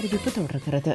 அறிவிப்பு தொடர்கிறது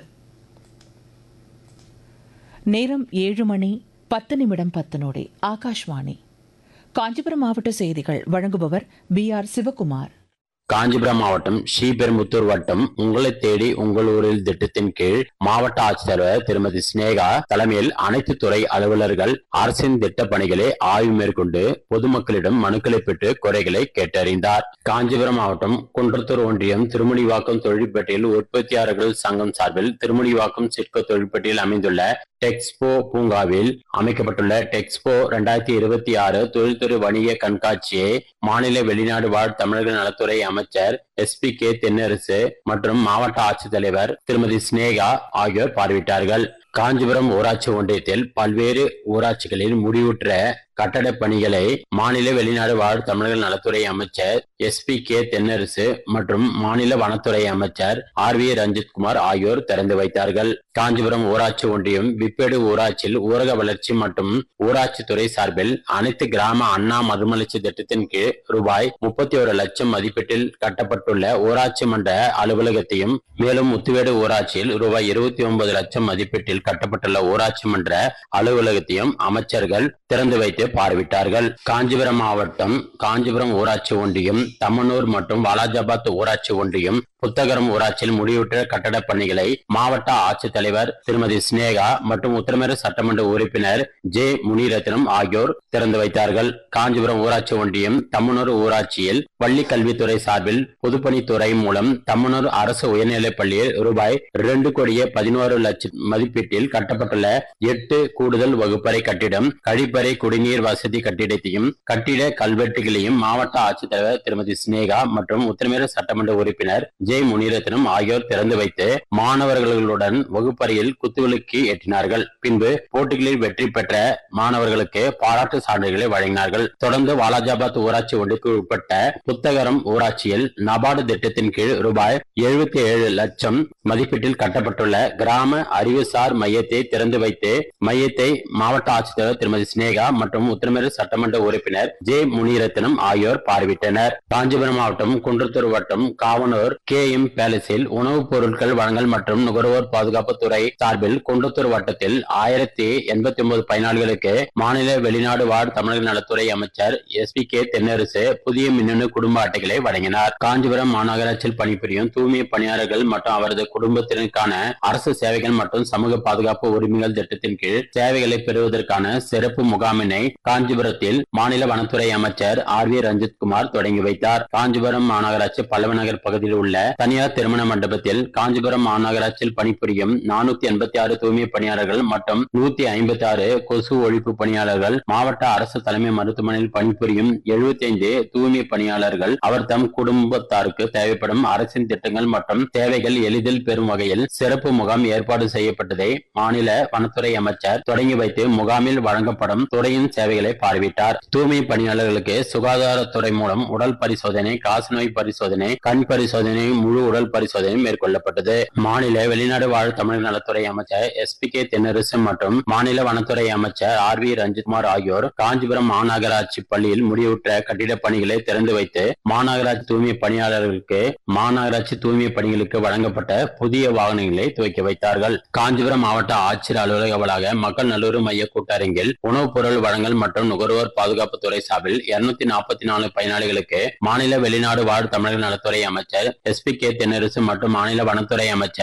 நேரம் ஏழு மணி பத்து நிமிடம் பத்து நொடி ஆகாஷ்வாணி காஞ்சிபுரம் மாவட்ட செய்திகள் வழங்குபவர் பி ஆர் சிவகுமார் காஞ்சிபுரம் மாவட்டம் ஸ்ரீபெரும்புத்தூர் வட்டம் உங்களை தேடி உங்கள் ஊரில் திட்டத்தின் கீழ் மாவட்ட ஆட்சித்தலைவர் திருமதி சினேகா தலைமையில் அனைத்து துறை அலுவலர்கள் அரசின் திட்ட பணிகளை ஆய்வு மேற்கொண்டு பொதுமக்களிடம் மனுக்களை பெற்று குறைகளை கேட்டறிந்தார் காஞ்சிபுரம் மாவட்டம் குன்றத்தூர் ஒன்றியம் திருமுனிவாக்கம் தொழிற்பேட்டையில் உற்பத்தியாளர்கள் சங்கம் சார்பில் திருமுனிவாக்கம் சிட்கோ தொழிற்பேட்டையில் அமைந்துள்ள டெக்ஸ்போ பூங்காவில் அமைக்கப்பட்டுள்ள டெக்ஸ்போ இரண்டாயிரத்தி இருபத்தி ஆறு தொழில்துறை வணிக கண்காட்சியை மாநில வெளிநாடு வாழ் தமிழர்கள் நலத்துறை அமைச்சர் எஸ் பி கே தென்னரசு மற்றும் மாவட்ட ஆட்சித்தலைவர் திருமதி சினேகா ஆகியோர் பார்வையிட்டார்கள் காஞ்சிபுரம் ஊராட்சி ஒன்றியத்தில் பல்வேறு ஊராட்சிகளில் முடிவுற்ற கட்டடப் பணிகளை மாநில வெளிநாடு வாழ் தமிழர்கள் நலத்துறை அமைச்சர் எஸ் பி கே தென்னரசு மற்றும் மாநில வனத்துறை அமைச்சர் ஆர் வி ரஞ்சித்குமார் ஆகியோர் திறந்து வைத்தார்கள் காஞ்சிபுரம் ஊராட்சி ஒன்றியம் விப்பேடு ஊராட்சியில் ஊரக வளர்ச்சி மற்றும் ஊராட்சித்துறை சார்பில் அனைத்து கிராம அண்ணா மறுமலர்ச்சி திட்டத்தின் கீழ் ரூபாய் முப்பத்தி ஒரு லட்சம் மதிப்பீட்டில் கட்டப்பட்டுள்ள ஊராட்சி மன்ற அலுவலகத்தையும் மேலும் முத்துவேடு ஊராட்சியில் ரூபாய் இருபத்தி ஒன்பது லட்சம் மதிப்பீட்டில் கட்டப்பட்டுள்ள ஊராட்சி மன்ற அலுவலகத்தையும் அமைச்சர்கள் திறந்து வைத்து பார்வையிட்டார்கள் காஞ்சிபுரம் மாவட்டம் காஞ்சிபுரம் ஊராட்சி ஒன்றியம் தம்மனூர் மற்றும் வாலாஜாபாத் ஊராட்சி ஒன்றியம் புத்தகரம் ஊராட்சியில் முடிவுற்ற கட்டடப் பணிகளை மாவட்ட ஆட்சித்தலைவர் திருமதி சினேகா மற்றும் உத்தரமேறு சட்டமன்ற உறுப்பினர் ஜே முனிரத்னம் ஆகியோர் திறந்து வைத்தார்கள் காஞ்சிபுரம் ஊராட்சி ஒன்றியம் தம்மனூர் ஊராட்சியில் பள்ளி கல்வித்துறை சார்பில் பொதுப்பணித்துறை மூலம் தம்மனூர் அரசு உயர்நிலைப் பள்ளியில் ரூபாய் இரண்டு கோடியே பதினோரு லட்சம் மதிப்பீட்டில் கட்டப்பட்டுள்ள எட்டு கூடுதல் வகுப்பறை கட்டிடம் கழிப்பறை குடிநீர் வசதி கட்டிடத்தையும் கட்டிட கல்வெட்டுகளையும் மாவட்ட ஆட்சித்தலைவர் திருமதி சினேகா மற்றும் உத்தரமேறு சட்டமன்ற உறுப்பினர் ஜே முனிரத்னம் ஆகியோர் திறந்து வைத்து மாணவர்களுடன் வகுப்பறையில் குத்துவிளக்கு ஏற்றினார்கள் பின்பு போட்டிகளில் வெற்றி பெற்ற மாணவர்களுக்கு பாராட்டு சான்றுகளை வழங்கினார்கள் தொடர்ந்து வாலாஜாபாத் ஊராட்சி ஒன்றுக்கு உட்பட்ட புத்தகரம் ஊராட்சியில் நபார்டு திட்டத்தின் கீழ் ரூபாய் எழுபத்தி ஏழு லட்சம் மதிப்பீட்டில் கட்டப்பட்டுள்ள கிராம அறிவுசார் மையத்தை திறந்து வைத்து மையத்தை மாவட்ட ஆட்சித்தலைவர் திருமதி சினேகா மற்றும் உத்தரமேறு சட்டமன்ற உறுப்பினர் ஜே முனிரத்னம் ஆகியோர் பார்வையிட்டனர் காஞ்சிபுரம் மாவட்டம் குன்றத்தூர் வட்டம் காவனூர் கே எம் பேலஸில் உணவுப் பொருட்கள் வழங்கல் மற்றும் நுகர்வோர் பாதுகாப்பு துறை சார்பில் குன்றத்தூர் வட்டத்தில் ஆயிரத்தி எண்பத்தி ஒன்பது பயனாளிகளுக்கு மாநில வெளிநாடு வாழ் தமிழக நலத்துறை அமைச்சர் எஸ் பி கே தென்னரசு புதிய மின்னணு குடும்ப அட்டைகளை வழங்கினார் காஞ்சிபுரம் மாநகராட்சியில் பணிபுரியும் தூய்மை பணியாளர்கள் மற்றும் அவரது குடும்பத்தினருக்கான அரசு சேவைகள் மற்றும் சமூக பாதுகாப்பு உரிமைகள் திட்டத்தின் கீழ் சேவைகளை பெறுவதற்கான சிறப்பு முகாமினை காஞ்சிபுரத்தில் மாநில வனத்துறை அமைச்சர் ஆர் வி ரஞ்சித்குமார் தொடங்கி வைத்தார் காஞ்சிபுரம் மாநகராட்சி பல்லவநகர் பகுதியில் உள்ள தனியார் திருமண மண்டபத்தில் காஞ்சிபுரம் மாநகராட்சியில் பணிபுரியும் நானூத்தி எண்பத்தி ஆறு தூய்மை பணியாளர்கள் மற்றும் நூத்தி ஐம்பத்தி ஆறு கொசு ஒழிப்பு பணியாளர்கள் மாவட்ட அரசு தலைமை மருத்துவமனையில் பணிபுரியும் எழுபத்தி ஐந்து தூய்மை பணியாளர்கள் அவர் தம் குடும்பத்தாருக்கு தேவைப்படும் அரசின் திட்டங்கள் மற்றும் தேவைகள் எளிதில் பெறும் வகையில் சிறப்பு முகாம் ஏற்பாடு செய்யப்பட்டதை மாநில வனத்துறை அமைச்சர் தொடங்கி வைத்து முகாமில் வழங்கப்படும் துறையின் சேவைகளை பார்வையிட்டார் தூய்மை பணியாளர்களுக்கு சுகாதாரத்துறை மூலம் உடல் பரிசோதனை காசநோய் பரிசோதனை கண் பரிசோதனை முழு உடல் பரிசோதனை மேற்கொள்ளப்பட்டது மாநில வெளிநாடு வாழ் தமிழக நலத்துறை அமைச்சர் எஸ் பி கே தென்னரசு மற்றும் மாநில வனத்துறை அமைச்சர் ஆர் வி ரஞ்சித்குமார் ஆகியோர் காஞ்சிபுரம் மாநகராட்சி பள்ளியில் முடிவுற்ற கட்டிடப் பணிகளை திறந்து வைத்து மாநகராட்சி தூய்மை பணியாளர்களுக்கு மாநகராட்சி தூய்மை பணிகளுக்கு வழங்கப்பட்ட புதிய வாகனங்களை துவக்கி வைத்தார்கள் காஞ்சிபுரம் மாவட்ட ஆட்சியர் அலுவலக வளாக மக்கள் நல்லுறவு மைய கூட்டரங்கில் உணவுப் பொருள் வழங்கல் மற்றும் நுகர்வோர் பாதுகாப்பு துறை சார்பில் இருநூத்தி நாற்பத்தி நாலு பயனாளிகளுக்கு மாநில வெளிநாடு வாழ் தமிழக நலத்துறை அமைச்சர் எஸ் பி கே தென்னரசு மற்றும் மாநில வனத்துறை அமைச்சர்